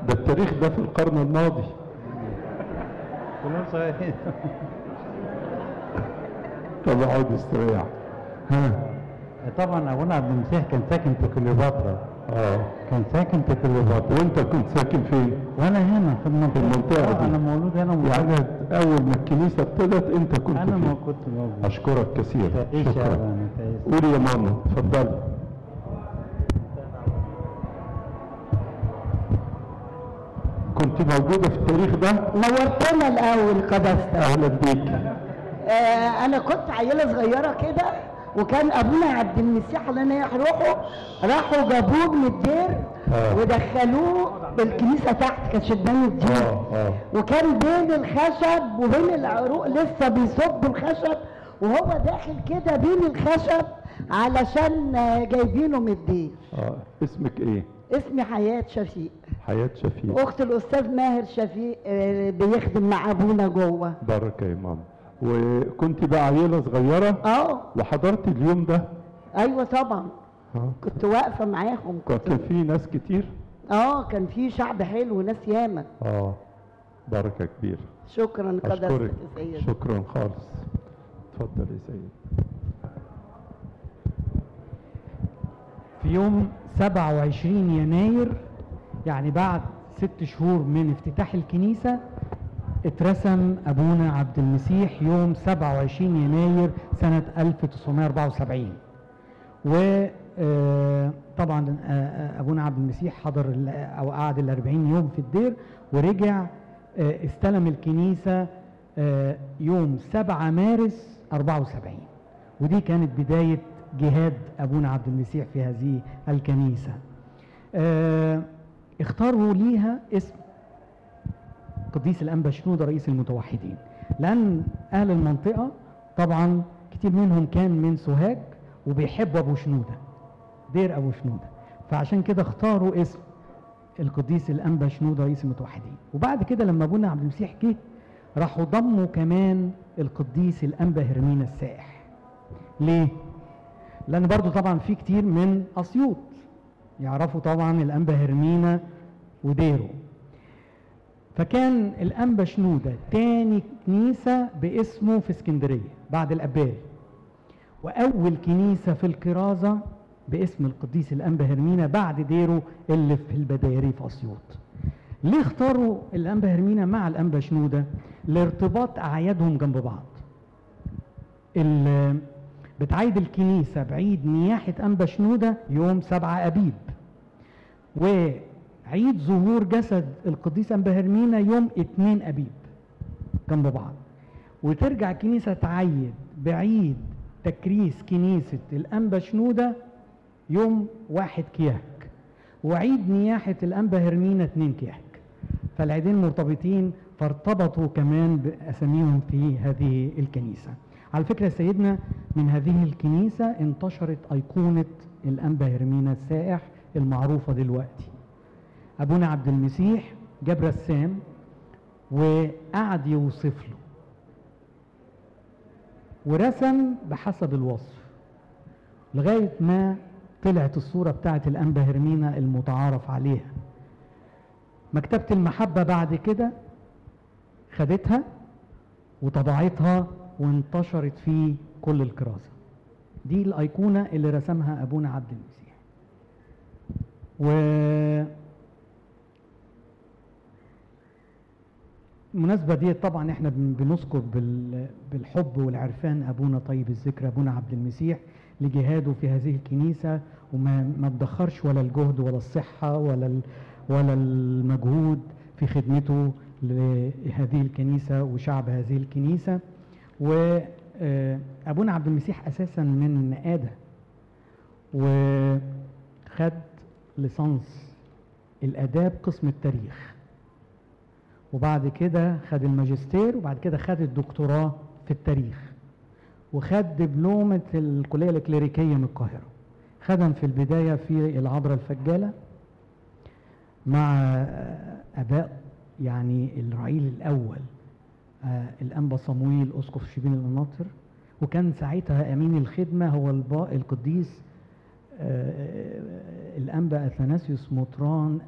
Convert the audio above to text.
ده التاريخ ده في القرن الماضي كلهم صغيرين طب اقعد استريح ها طبعا ابونا عبد المسيح كان ساكن في كليوباترا اه كان ساكن في كليوباترا وانت كنت ساكن فين؟ وانا هنا في المنطقه المنطقة آه، دي. انا مولود هنا ومولود يعني اول ما الكنيسه ابتدت انت كنت انا فين؟ ما كنت موجود اشكرك كثيرا تعيش يا شكرا ابانا تعيش قولي يا ماما اتفضلي كنت موجودة في التاريخ ده نورتنا الاول قدستك أهلا بيك آه انا كنت عيله صغيره كده وكان ابونا عبد المسيح الله ينيح روحه راحوا جابوه من الدير آه. ودخلوه بالكنيسه تحت كانت شبان الدين اه اه وكان بين الخشب وبين العروق لسه بيصب الخشب وهو داخل كده بين الخشب علشان آه، جايبينه من الدير اه اسمك ايه؟ اسمي حياة شفيق حياة شفيق اخت الاستاذ ماهر شفيق آه، بيخدم مع ابونا جوه بركة يا ماما وكنت بقى عيلة صغيرة اه وحضرت اليوم ده ايوه طبعا اه كنت واقفه معاهم كنت كان في ناس كتير اه كان في شعب حلو وناس ياما اه بركة كبيرة شكرا اشكرك قدستك يا سيدي شكرا خالص اتفضل يا سيد في يوم 27 يناير يعني بعد ست شهور من افتتاح الكنيسة اترسم أبونا عبد المسيح يوم 27 يناير سنة 1974 وطبعا أبونا عبد المسيح حضر ال- أو قعد ال 40 يوم في الدير ورجع آه، استلم الكنيسة آه، يوم 7 مارس 74 ودي كانت بداية جهاد أبونا عبد المسيح في هذه الكنيسة آه، اختاروا ليها اسم قديس الأنبا شنودة رئيس المتوحدين لأن أهل المنطقة طبعا كتير منهم كان من سوهاج وبيحبوا أبو شنودة دير أبو شنودة فعشان كده اختاروا اسم القديس الأنبا شنودة رئيس المتوحدين وبعد كده لما أبونا عبد المسيح جه راحوا ضموا كمان القديس الأنبا هرمينا السائح ليه؟ لأن برضو طبعا في كتير من أسيوط يعرفوا طبعا الأنبا هرمينا وديره فكان الأنبا شنودة تاني كنيسة باسمه في اسكندرية بعد الأباري وأول كنيسة في الكرازة باسم القديس الأنبا هرمينا بعد ديره اللي في البدايري في أسيوط ليه اختاروا الأنبا هرمينا مع الأنبا شنودة لارتباط أعيادهم جنب بعض ال- بتعيد الكنيسة بعيد نياحة أنبا شنودة يوم سبعة أبيب وعيد ظهور جسد القديس أنبا هرمينا يوم اتنين أبيب جنب بعض وترجع الكنيسة تعيد بعيد تكريس كنيسة الأنبا شنودة يوم واحد كياك وعيد نياحة الأنبا هرمينا اتنين كياك فالعيدين مرتبطين فارتبطوا كمان بأساميهم في هذه الكنيسة على فكرة يا سيدنا من هذه الكنيسة انتشرت أيقونة الأنبا هرمينا السائح المعروفة دلوقتي أبونا عبد المسيح جاب رسام وقعد يوصف له ورسم بحسب الوصف لغاية ما طلعت الصورة بتاعت الأنبا هرمينا المتعارف عليها مكتبة المحبة بعد كده خدتها وطبعتها وانتشرت في كل الكراسة دي الأيقونة اللي رسمها أبونا عبد المسيح و المناسبة دي طبعا احنا بن- بنذكر بال- بالحب والعرفان ابونا طيب الذكر ابونا عبد المسيح لجهاده في هذه الكنيسة وما ما ادخرش ولا الجهد ولا الصحة ولا ال- ولا المجهود في خدمته لهذه الكنيسة وشعب هذه الكنيسة وابونا عبد المسيح اساسا من نقادة وخد ليسانس الاداب قسم التاريخ وبعد كده خد الماجستير وبعد كده خد الدكتوراه في التاريخ وخد دبلومة الكلية الكليريكية من القاهرة خدم في البداية في العذراء الفجالة مع آه، آباء يعني الرعيل الأول آه، الأنبا صمويل أسقف شبين القناطر وكان ساعتها أمين الخدمة هو البا القديس آه، الأنبا أثناسيوس مطران